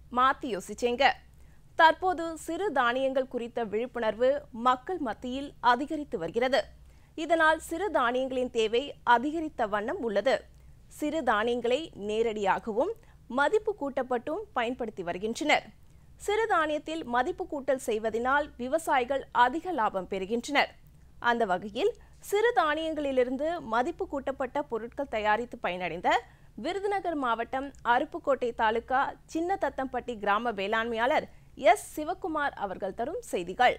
மாத்தி யோசிச்சேங்க தற்போது சிறு தானியங்கள் குறித்த விழிப்புணர்வு மக்கள் மத்தியில் அதிகரித்து வருகிறது இதனால் சிறு தானியங்களின் தேவை அதிகரித்த வண்ணம் உள்ளது சிறு தானியங்களை நேரடியாகவும் மதிப்பு கூட்டப்பட்டும் பயன்படுத்தி வருகின்றனர் சிறு தானியத்தில் மதிப்பு கூட்டல் செய்வதனால் விவசாயிகள் அதிக லாபம் பெறுகின்றனர் அந்த வகையில் சிறு தானியங்களிலிருந்து மதிப்பு கூட்டப்பட்ட பொருட்கள் தயாரித்து பயனடைந்த விருதுநகர் மாவட்டம் அருப்புக்கோட்டை தாலுகா சின்ன தத்தம்பட்டி கிராம வேளாண்மையாளர் எஸ் சிவக்குமார் அவர்கள் தரும் செய்திகள்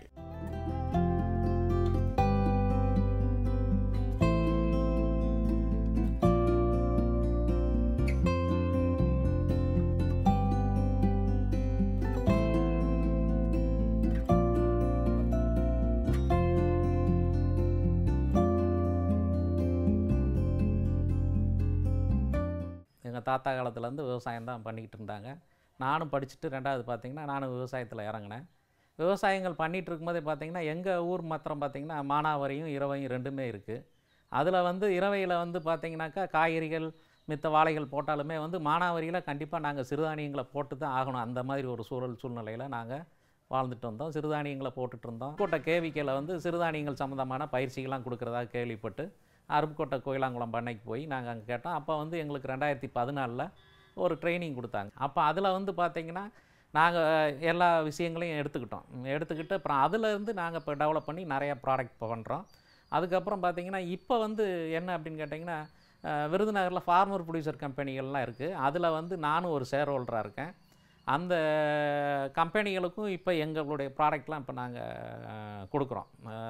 எங்கள் தாத்தா காலத்துலேருந்து விவசாயம் தான் பண்ணிக்கிட்டு இருந்தாங்க நானும் படிச்சுட்டு ரெண்டாவது பார்த்தீங்கன்னா நானும் விவசாயத்தில் இறங்கினேன் விவசாயங்கள் பண்ணிகிட்டு இருக்கும்போதே பார்த்தீங்கன்னா எங்கள் ஊர் மாத்திரம் பார்த்தீங்கன்னா மானாவரியும் இரவையும் ரெண்டுமே இருக்குது அதில் வந்து இரவையில் வந்து பார்த்தீங்கன்னாக்கா காய்கறிகள் மித்த வாழைகள் போட்டாலுமே வந்து மானாவரியில் கண்டிப்பாக நாங்கள் சிறுதானியங்களை போட்டு தான் ஆகணும் அந்த மாதிரி ஒரு சூழல் சூழ்நிலையில் நாங்கள் வாழ்ந்துட்டு வந்தோம் சிறுதானியங்களை போட்டுட்டு இருந்தோம் கோட்டை கேவிக்கையில் வந்து சிறுதானியங்கள் சம்மந்தமான பயிற்சிகள்லாம் கொடுக்குறதா கேள்விப்பட்டு அருப்புக்கோட்டை கோயிலாங்குளம் பண்ணைக்கு போய் நாங்கள் அங்கே கேட்டோம் அப்போ வந்து எங்களுக்கு ரெண்டாயிரத்தி பதினாலில் ஒரு ட்ரைனிங் கொடுத்தாங்க அப்போ அதில் வந்து பார்த்தீங்கன்னா நாங்கள் எல்லா விஷயங்களையும் எடுத்துக்கிட்டோம் எடுத்துக்கிட்டு அப்புறம் அதிலேருந்து நாங்கள் இப்போ டெவலப் பண்ணி நிறையா ப்ராடக்ட் பண்ணுறோம் அதுக்கப்புறம் பார்த்தீங்கன்னா இப்போ வந்து என்ன அப்படின்னு கேட்டிங்கன்னா அஹ், விருதுநகரில் ஃபார்மர் ப்ரொடியூசர் கம்பெனிகள்லாம் இருக்குது அதில் வந்து நானும் ஒரு ஷேர் ஹோல்டராக இருக்கேன் அந்த கம்பெனிகளுக்கும் இப்போ எங்களுடைய ப்ராடக்ட்லாம் இப்போ நாங்கள் கொடுக்குறோம்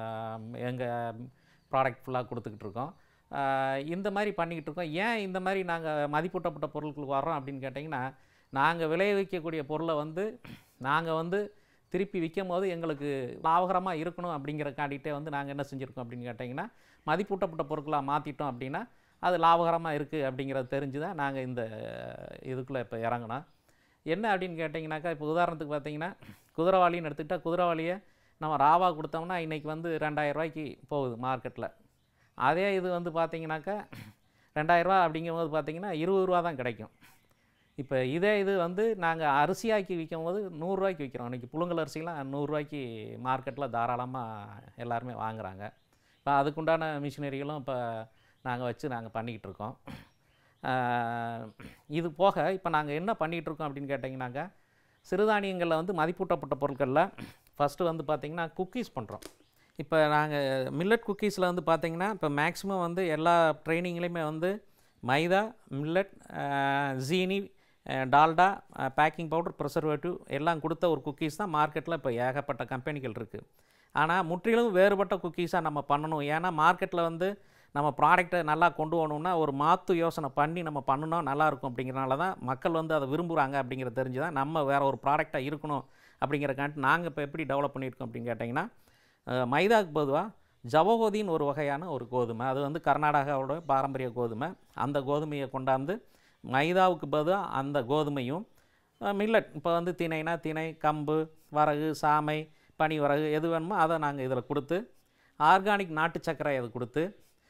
எங்கள் ப்ராடக்ட் ஃபுல்லாக கொடுத்துக்கிட்டு இருக்கோம் ஆஹ் இந்த மாதிரி பண்ணிக்கிட்டு இருக்கோம் ஏன் இந்த மாதிரி நாங்கள் மதிப்பூட்டப்பட்ட பொருட்களுக்கு வர்றோம் அப்படின்னு கேட்டிங்கன்னா நாங்கள் விளைவிக்கக்கூடிய பொருளை வந்து நாங்கள் வந்து திருப்பி விற்கும் போது எங்களுக்கு லாபகரமாக இருக்கணும் அப்படிங்கிறக்காண்டிகிட்டே வந்து நாங்கள் என்ன செஞ்சுருக்கோம் அப்படின்னு கேட்டிங்கன்னா மதிப்பூட்டப்பட்ட பொருட்களாக மாற்றிட்டோம் அப்படின்னா அது லாபகரமாக இருக்குது அப்படிங்கிறது தெரிஞ்சு தான் நாங்கள் இந்த இதுக்குள்ளே இப்போ இறங்கினோம் என்ன அப்படின்னு கேட்டிங்கனாக்கா இப்போ உதாரணத்துக்கு பார்த்தீங்கன்னா குதிரவாளின்னு எடுத்துக்கிட்டால் குதிரவாளியை நம்ம ராவா கொடுத்தோம்னா இன்றைக்கி வந்து ரெண்டாயிரம் ரூபாய்க்கு போகுது மார்க்கெட்டில் அதே இது வந்து பார்த்தீங்கன்னாக்கா ரெண்டாயிரரூவா அப்படிங்கும்போது பார்த்தீங்கன்னா இருபது ரூபா தான் கிடைக்கும் இப்போ இதே இது வந்து நாங்கள் அரிசியாக்கி விற்கும் போது நூறுரூவாய்க்கு விற்கிறோம் இன்றைக்கி புழுங்கல் அரிசிலாம் நூறுரூவாய்க்கு மார்க்கெட்டில் தாராளமாக எல்லாருமே வாங்குறாங்க இப்போ அதுக்குண்டான மிஷினரிகளும் இப்போ நாங்கள் வச்சு நாங்கள் பண்ணிக்கிட்டு இருக்கோம் ஆஹ் இது போக இப்போ நாங்கள் என்ன பண்ணிகிட்டு இருக்கோம் அப்படின்னு கேட்டிங்கனாக்கா சிறுதானியங்களில் வந்து மதிப்பூட்டப்பட்ட பொருட்களில் ஃபஸ்ட்டு வந்து பார்த்திங்கன்னா குக்கீஸ் பண்ணுறோம் இப்போ நாங்கள் மில்லட் குக்கீஸில் வந்து பார்த்திங்கன்னா இப்போ மேக்ஸிமம் வந்து எல்லா ட்ரைனிங்லேயுமே வந்து மைதா மில்லட் ஜீனி அஹ், டால்டா பேக்கிங் பவுடர் ப்ரிசர்வேட்டிவ் எல்லாம் கொடுத்த ஒரு குக்கீஸ் தான் மார்க்கெட்டில் இப்போ ஏகப்பட்ட கம்பெனிகள் இருக்குது ஆனால் முற்றிலும் வேறுபட்ட குக்கீஸாக நம்ம பண்ணணும் ஏன்னா மார்க்கெட்டில் வந்து நம்ம ப்ராடக்ட்டை நல்லா கொண்டு போகணுன்னா ஒரு மாற்று யோசனை பண்ணி நம்ம பண்ணணும் நல்லாயிருக்கும் அப்படிங்கிறனால தான் மக்கள் வந்து அதை விரும்புகிறாங்க அப்படிங்கிறது தெரிஞ்சு தான் நம்ம வேறு ஒரு ப்ராடக்டாக இருக்கணும் அப்படிங்கிறக்காண்டி நாங்கள் இப்போ எப்படி டெவலப் பண்ணியிருக்கோம் அப்படின்னு கேட்டிங்கன்னா அஹ், மைதாக்கு பொதுவாக ஜவகோதின்னு ஒரு வகையான ஒரு கோதுமை அது வந்து கர்நாடகாவோட பாரம்பரிய கோதுமை அந்த கோதுமையை கொண்டாந்து மைதாவுக்கு பதிலாக அந்த கோதுமையும் மில்லட் இப்போ வந்து திணைனா திணை கம்பு வரகு சாமை பனிவரகு எது வேணுமோ அதை நாங்கள் இதில் கொடுத்து ஆர்கானிக் நாட்டு சர்க்கரை அது கொடுத்து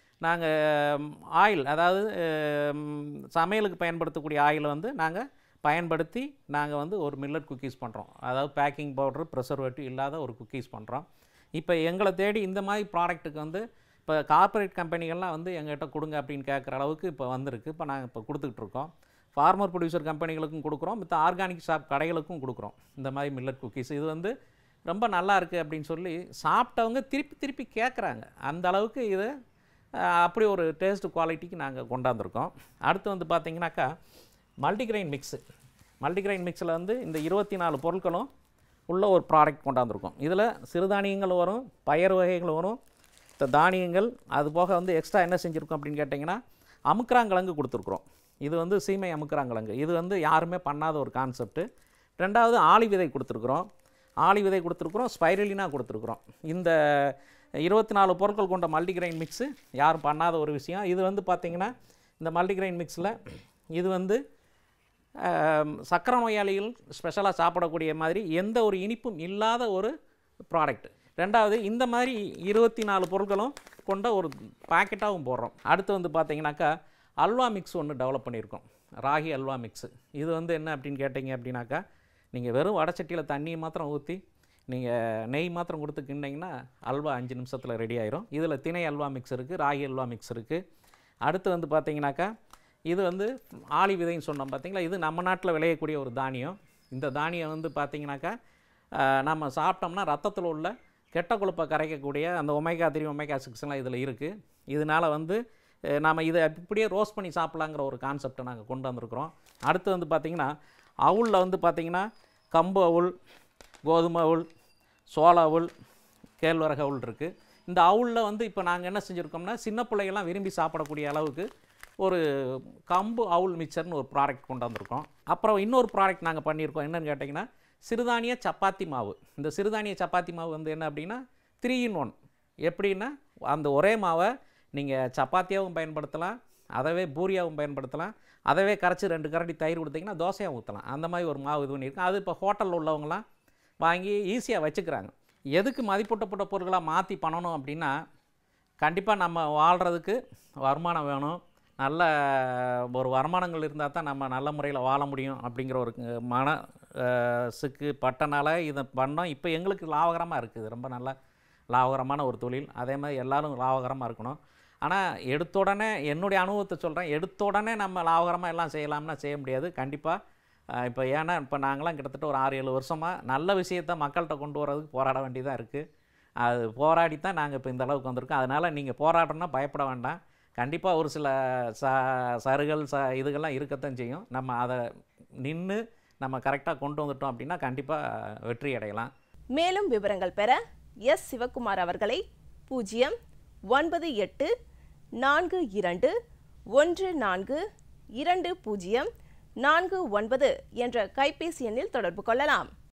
நாங்கள் ஆயில் அதாவது ம், சமையலுக்கு பயன்படுத்தக்கூடிய ஆயிலை வந்து நாங்கள் பயன்படுத்தி நாங்கள் வந்து ஒரு மில்லட் குக்கீஸ் பண்ணுறோம் அதாவது பேக்கிங் பவுடர் ப்ரிசர்வேட்டிவ் இல்லாத ஒரு குக்கீஸ் பண்ணுறோம் இப்போ எங்களை தேடி இந்த மாதிரி ப்ராடக்ட்டுக்கு வந்து இப்போ கார்ப்பரேட் கம்பெனிகள்லாம் வந்து எங்கள்கிட்ட கொடுங்க அப்படின்னு கேட்குற அளவுக்கு இப்போ வந்திருக்கு இப்போ நாங்கள் இப்போ கொடுத்துக்கிட்டு இருக்கோம் ஃபார்மர் ப்ரொடியூசர் கம்பெனிகளுக்கும் கொடுக்குறோம் மித்த ஆர்கானிக் ஷாப் கடைகளுக்கும் கொடுக்குறோம் இந்த மாதிரி மில்லட் குக்கீஸ் இது வந்து ரொம்ப நல்லா இருக்குது அப்படின்னு சொல்லி சாப்பிட்டவங்க திருப்பி திருப்பி கேட்குறாங்க அந்த அளவுக்கு இது அஹ், அப்படி ஒரு டேஸ்ட் குவாலிட்டிக்கு நாங்கள் கொண்டாந்துருக்கோம் அடுத்து வந்து பார்த்தீங்கன்னாக்கா மல்டிகிரெயின் மிக்ஸு மல்டிகிரெயின் மிக்ஸில் வந்து இந்த இருபத்தி நாலு பொருட்களும் உள்ள ஒரு ப்ராடக்ட் கொண்டாந்துருக்கோம் இதில் சிறுதானியங்கள் வரும் பயறு வகைகள் வரும் இந்த தானியங்கள் அது போக வந்து எக்ஸ்ட்ரா என்ன செஞ்சுருக்கோம் அப்படின்னு கேட்டிங்கன்னா அமுக்குறாங்கிழங்கு கொடுத்துருக்குறோம் இது வந்து சீமை அமுக்குறாங்கிழங்கு இது வந்து யாருமே பண்ணாத ஒரு கான்செப்ட்டு ரெண்டாவது ஆளி விதை கொடுத்துருக்குறோம் ஆளி விதை கொடுத்துருக்குறோம் ஸ்பைரலினா கொடுத்துருக்குறோம் இந்த இருபத்தி நாலு பொருட்கள் கொண்ட மல்டிகிரெயின் மிக்ஸு யாரும் பண்ணாத ஒரு விஷயம் இது வந்து பார்த்திங்கன்னா இந்த மல்டிகிரெயின் மிக்ஸில் இது வந்து ஆம், சக்கரை நோயாளிகள் ஸ்பெஷலாக சாப்பிடக்கூடிய மாதிரி எந்த ஒரு இனிப்பும் இல்லாத ஒரு ப்ராடக்ட் ரெண்டாவது இந்த மாதிரி இருபத்தி நாலு பொருட்களும் கொண்ட ஒரு பாக்கெட்டாகவும் போடுறோம் அடுத்து வந்து பார்த்தீங்கன்னாக்கா அல்வா மிக்ஸ் ஒன்று டெவலப் பண்ணியிருக்கோம் ராகி அல்வா மிக்ஸு இது வந்து என்ன அப்படின்னு கேட்டிங்க அப்படின்னாக்கா நீங்கள் வெறும் வடச்சட்டியில் தண்ணியை மாத்திரம் ஊற்றி நீங்கள் நெய் மாத்திரம் கொடுத்து கிண்டிங்கன்னா அல்வா அஞ்சு நிமிஷத்தில் ரெடி ஆயிரும் இதில் திணை அல்வா மிக்ஸ் இருக்குது ராகி அல்வா மிக்ஸ் இருக்குது அடுத்து வந்து பார்த்தீங்கன்னாக்கா இது வந்து ஆளி விதைன்னு சொன்னோம் பார்த்தீங்களா இது நம்ம நாட்டில் விளையக்கூடிய ஒரு தானியம் இந்த தானியம் வந்து பார்த்தீங்கன்னாக்கா ஆஹ், நம்ம சாப்பிட்டோம்னா ரத்தத்தில் உள்ள கெட்ட கொழுப்பை கரைக்கக்கூடிய அந்த ஒமேகா த்ரீ ஒமேகா சிக்ஸ்லாம் இதில் இருக்குது இதனால் வந்து அஹ், நாம இதை இப்படியே ரோஸ்ட் பண்ணி சாப்பிட்லாங்கிற ஒரு கான்செப்டை நாங்கள் கொண்டு வந்திருக்கிறோம் அடுத்து வந்து பார்த்திங்கன்னா அவுளில் வந்து பார்த்திங்கன்னா கம்பு அவுள் கோதுமை அவுள் சோள அவுள் கேழ்வரகு அவுள் இருக்குது இந்த அவுளில் வந்து இப்போ நாங்கள் என்ன செஞ்சுருக்கோம்னா சின்ன பிள்ளைகள்லாம் விரும்பி சாப்பிடக்கூடிய அளவுக்கு ஒரு கம்பு அவுள் மிக்சர்னு ஒரு ப்ராடக்ட் கொண்டு வந்திருக்கோம் அப்புறம் இன்னொரு ப்ராடக்ட் நாங்கள் பண்ணியிருக்கோம் என்னன்னு கேட்டிங்கன்னா சிறுதானிய சப்பாத்தி மாவு இந்த சிறுதானிய சப்பாத்தி மாவு வந்து என்ன அப்படின்னா த்ரீ இன் ஒன் எப்படின்னா அந்த ஒரே மாவை நீங்கள் சப்பாத்தியாகவும் பயன்படுத்தலாம் அதவே பூரியாகவும் பயன்படுத்தலாம் அதவே கரைச்சி ரெண்டு கரண்டி தயிர் கொடுத்தீங்கன்னா தோசையாக ஊற்றலாம் அந்த மாதிரி ஒரு மாவு இது பண்ணியிருக்கோம் அது இப்போ ஹோட்டலில் உள்ளவங்களாம் வாங்கி ஈஸியாக வச்சுக்கிறாங்க எதுக்கு மதிப்பூட்டப்பட்ட பொருட்களாக மாற்றி பண்ணணும் அப்படின்னா கண்டிப்பாக நம்ம வாழ்கிறதுக்கு வருமானம் வேணும் நல்ல ஒரு வருமானங்கள் இருந்தால் தான் நம்ம நல்ல முறையில் வாழ முடியும் அப்படிங்கிற ஒரு மன அஹ், சிக்கு பட்டனால இதை பண்ணோம் இப்போ எங்களுக்கு லாபகரமாக இருக்குது ரொம்ப நல்ல லாபகரமான ஒரு தொழில் அதே மாதிரி எல்லாரும் லாபகரமாக இருக்கணும் ஆனால் எடுத்த உடனே என்னுடைய அனுபவத்தை சொல்கிறேன் எடுத்த உடனே நம்ம லாபகரமாக எல்லாம் செய்யலாம்னா செய்ய முடியாது கண்டிப்பாக இப்போ ஏன்னா இப்போ நாங்களாம் கிட்டத்தட்ட ஒரு ஆறு ஏழு வருஷமாக நல்ல விஷயத்தை மக்கள்கிட்ட கொண்டு வரதுக்கு போராட வேண்டியதாக இருக்குது அது போராடி தான் நாங்கள் இப்போ இந்த அளவுக்கு வந்திருக்கோம் அதனால் நீங்கள் போராடணும்னா பயப்பட வேண்டாம் கண்டிப்பாக ஒரு சில ச சருகள் ச இதுகள்லாம் இருக்கத்தான் செய்யும் நம்ம அதை நின்று நம்ம கரெக்டாக கொண்டு வந்துட்டோம் அப்படின்னா கண்டிப்பாக வெற்றி அடையலாம் மேலும் விவரங்கள் பெற எஸ் சிவக்குமார் அவர்களை பூஜ்ஜியம் ஒன்பது எட்டு நான்கு இரண்டு ஒன்று நான்கு இரண்டு பூஜ்ஜியம் நான்கு ஒன்பது என்ற கைபேசி எண்ணில் தொடர்பு கொள்ளலாம்